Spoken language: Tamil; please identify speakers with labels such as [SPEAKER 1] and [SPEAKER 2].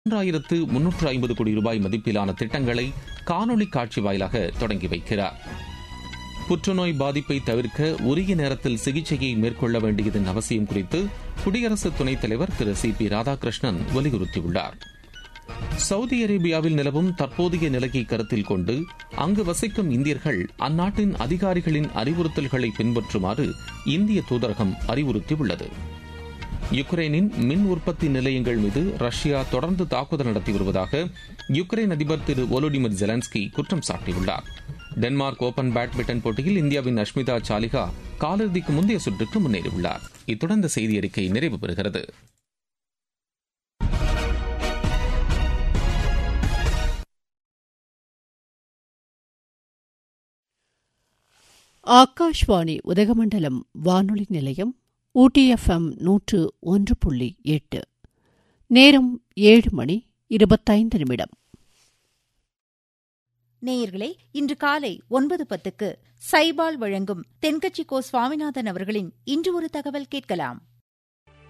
[SPEAKER 1] மூன்றாயிரத்து முன்னூற்று ஐம்பது கோடி ரூபாய் மதிப்பிலான திட்டங்களை காணொலி காட்சி வாயிலாக தொடங்கி வைக்கிறார் புற்றுநோய் பாதிப்பை தவிர்க்க உரிய நேரத்தில் சிகிச்சையை மேற்கொள்ள வேண்டியதன் அவசியம் குறித்து குடியரசு துணைத் தலைவர் திரு சி பி ராதாகிருஷ்ணன் வலியுறுத்தியுள்ளார் சவுதி அரேபியாவில் நிலவும் தற்போதைய நிலையை கருத்தில் கொண்டு அங்கு வசிக்கும் இந்தியர்கள் அந்நாட்டின் அதிகாரிகளின் அறிவுறுத்தல்களை பின்பற்றுமாறு இந்திய தூதரகம் அறிவுறுத்தியுள்ளது யுக்ரைனின் மின் உற்பத்தி நிலையங்கள் மீது ரஷ்யா தொடர்ந்து தாக்குதல் நடத்தி வருவதாக யுக்ரைன் அதிபர் திரு ஒலோடிமிர் ஜெலன்ஸ்கி குற்றம் சாட்டியுள்ளார் டென்மார்க் ஓபன் பேட்மிண்டன் போட்டியில் இந்தியாவின் அஷ்மிதா சாலிகா காலிறுதிக்கு முந்தைய சுற்றுக்கு முன்னேறியுள்ளார் இத்துடன் இந்த செய்தி அறிக்கை நிறைவு பெறுகிறது
[SPEAKER 2] ஆகாஷ்வாணி உதகமண்டலம் வானொலி நிலையம் ஊட்டி எஃப்எம் நூற்று ஒன்று புள்ளி எட்டு நேரம் ஏழு மணி இருபத்தைந்து நிமிடம்
[SPEAKER 3] நேயர்களே இன்று காலை ஒன்பது பத்துக்கு சைபால் வழங்கும் தென்கட்சி கோ சுவாமிநாதன் அவர்களின் இன்று ஒரு தகவல் கேட்கலாம்